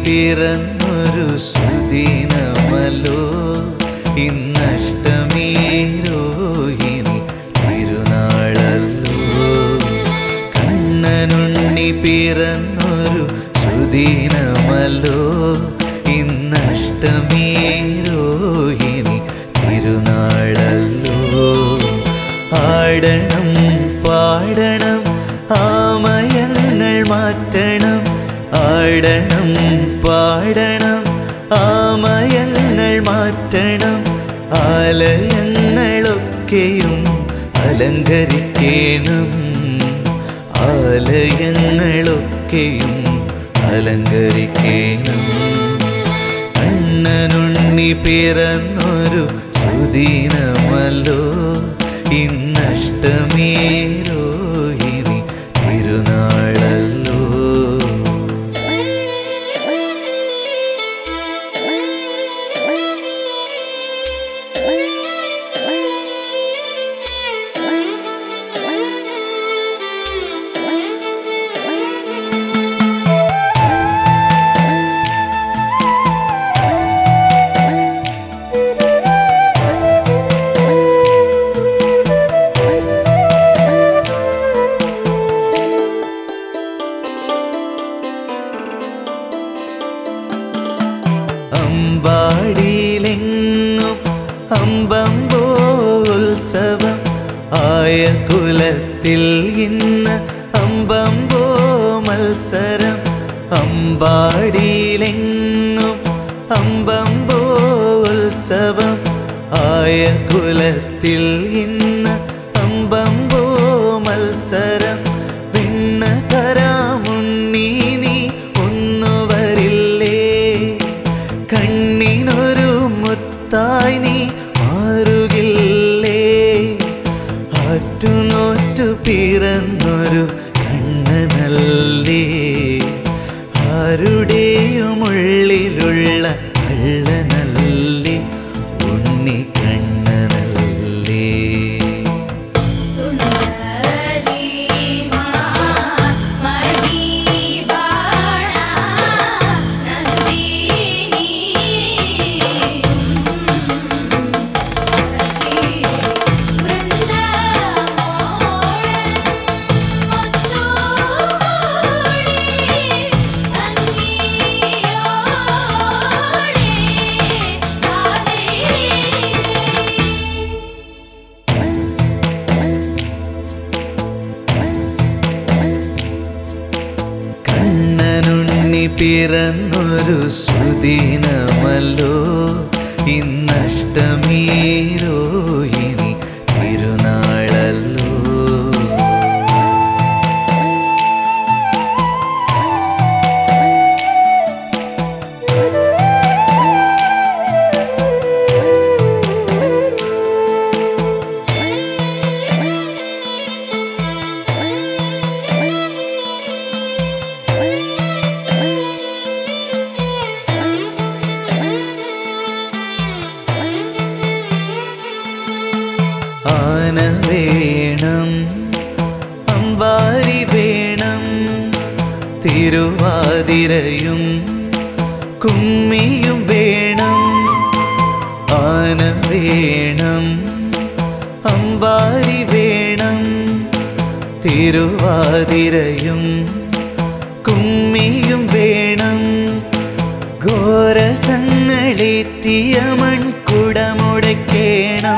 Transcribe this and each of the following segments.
പിറന്നൊരു സുദിനമല്ലോ ഇന്നഷ്ടമീ രോഹിണി തിരുനാളല്ലോ കണ്ണനുണ്ണി പിറന്നൊരു സുദിനമല്ലോ ഇന്നഷ്ടമീ രോഹിണി തിരുനാളല്ലോ ആടണം പാടണം ആമയങ്ങൾ മാറ്റണം ആടണം പാടണം ആമയങ്ങൾ മാറ്റണം ആലയങ്ങളൊക്കെയും അലങ്കരിക്കണം ആലയങ്ങളൊക്കെയും അലങ്കരിക്കണം കണ്ണനുണ്ണി പിറന്നൊരു സുദിനമല്ലോ ഇന്നഷ്ടമീ രോഹിണി തിരുനാളല്ലോ അമ്പാടിയിലെങ്ങും അമ്പമ്പോ ഉത്സവം ആയ കുലത്തിൽ ഇന്ന് അമ്പമ്പോ മത്സരം അമ്പാടിയിലെങ്ങും അമ്പമ്പോ ഉത്സവം ആയ കുലത്തിൽ ഇന്ന് അമ്പമ്പോ മത്സരം വിണ്ണ് തരാമുണ്ണി നീ ഒന്നു വരില്ലേ കണ്ണിനൊരു മുത്തായി നീ മാറുകില്ലേ ആറ്റുനോറ്റു പിറന്നൊരു കണ്ണനല്ലേ ആരുടെയും ഉള്ളിലുള്ള കള്ളനല്ലേ ഉണ്ണി കണ്ണനല്ലേ സുന്ദരി മഹീബാണ നന്ദിനി സഖി വൃന്ദമോളൻ മുത്തൂടി അങ്ങിയോടെ ആദരി കണ്ണനുണ്ണി പിറന്നൊരു സുദിനമല്ലോ ഇന്നഷ്ടമീ രോഹിണി തിരുനാളല്ലോ ആന വേണം അമ്പാരി വേണം തിരുവാതിരയും കുമ്മിയും വേണം ആന വേണം അമ്പാരി വേണം തിരുവാതിരയും കുമ്മിയും വേണം ഘോരസങ്ങളേറ്റിയ മൺകുടമുടക്കേണം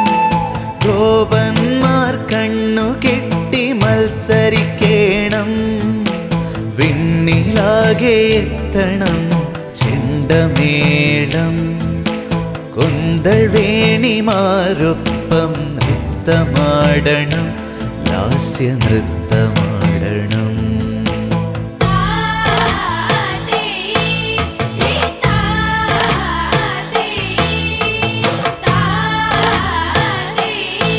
ഗോപന്മാർ കണ്ണു കെട്ടി മത്സരിക്കേണം വിണ്ണിലാകെ എത്തണം ചെണ്ടമേളം കൊന്തൾ വേണിമാരൊപ്പം നൃത്തമാടണം ലാസ്യ നൃത്തമാടണം താതേ താതേ താതേ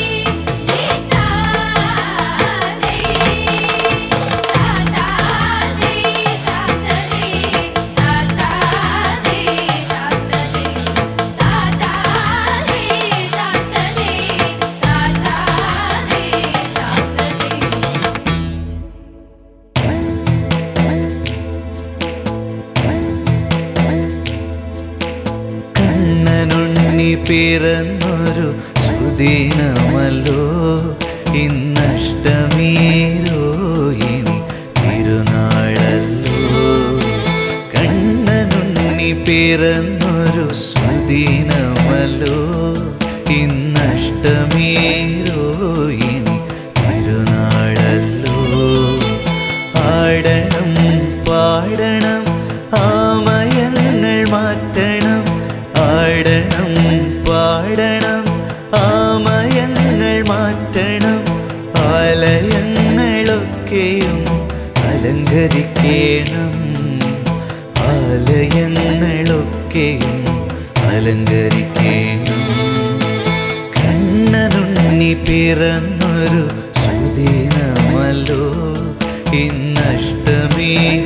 താതേ താതേ പിറന്നൊരു സുദിനമല്ലോ ഇന്നഷ്ടമീരോ ഇനി തിരുനാളല്ലോ കണ്ണനുണ്ണി പിറന്നൊരു സുദിനമല്ലോ ഇന്നഷ്ടമീരോ ഇനി തിരുനാളല്ലോ ആടണം പാടണം ആമയങ്ങൾ മാറ്റണം ആടണം പാടണം ആമയങ്ങൾ മാറ്റണം ആലയങ്ങളൊക്കെയും അലങ്കരിക്കണം ആലയങ്ങളൊക്കെയും അലങ്കരിക്കണം കണ്ണനുണ്ണി പിറന്നൊരു സുദിനമല്ലോ ഇന്നഷ്ടമീ